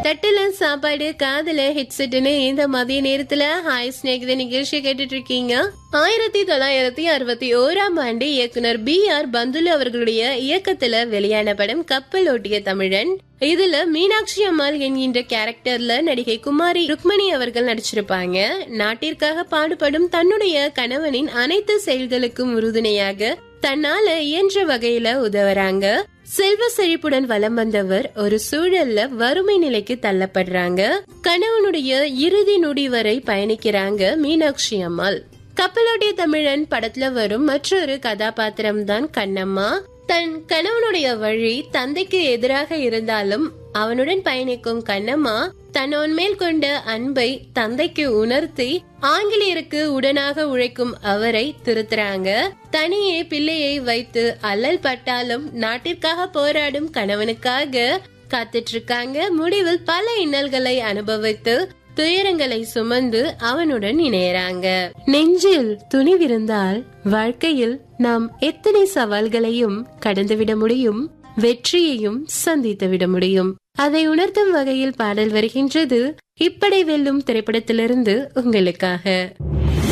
தட்டுல சாப்பாடு காதுல ஹெட்செட்னு இந்த மதிய நேரத்துல ஹாய் ஸ்நேகித நிகழ்ச்சி கேட்டுட்டு இருக்கீங்க ஆயிரத்தி தொள்ளாயிரத்தி அறுபத்தி ஓராம் ஆண்டு இயக்குனர் பி ஆர் பந்துலு அவர்களுடைய இயக்கத்துல வெளியான படம் கப்பல் ஓட்டிய தமிழன் இதுல மீனாட்சி அம்மாள் என்கின்ற கேரக்டர்ல நடிகை குமாரி ருக்மணி அவர்கள் நடிச்சிருப்பாங்க நாட்டிற்காக பாடுபடும் தன்னுடைய கணவனின் அனைத்து செயல்களுக்கும் உறுதுணையாக தன்னால இயன்ற வகையில உதவுறாங்க செல்வ செழிப்புடன் வலம் வந்தவர் ஒரு சூழல்ல வறுமை நிலைக்கு தள்ளப்படுறாங்க கணவனுடைய இறுதி நொடி வரை பயணிக்கிறாங்க மீனாட்சி அம்மாள் கப்பலோட்டிய தமிழன் படத்துல வரும் மற்றொரு கதாபாத்திரம் தான் கண்ணம்மா தன் கணவனுடைய வழி தந்தைக்கு எதிராக இருந்தாலும் அவனுடன் பயணிக்கும் கண்ணம்மா தன்னோன் மேல் கொண்ட அன்பை தந்தைக்கு உணர்த்தி ஆங்கிலேயருக்கு உடனாக உழைக்கும் அவரை திருத்துறாங்க தனியே பிள்ளையை வைத்து அல்லல் பட்டாலும் நாட்டிற்காக போராடும் கணவனுக்காக காத்துட்டு இருக்காங்க முடிவில் பல இன்னல்களை அனுபவித்து துயரங்களை சுமந்து அவனுடன் இணையறாங்க நெஞ்சில் துணிவிருந்தால் வாழ்க்கையில் நாம் எத்தனை சவால்களையும் கடந்துவிட முடியும் வெற்றியையும் சந்தித்து விட முடியும் அதை உணர்த்தும் வகையில் பாடல் வருகின்றது இப்படை வெல்லும் திரைப்படத்திலிருந்து உங்களுக்காக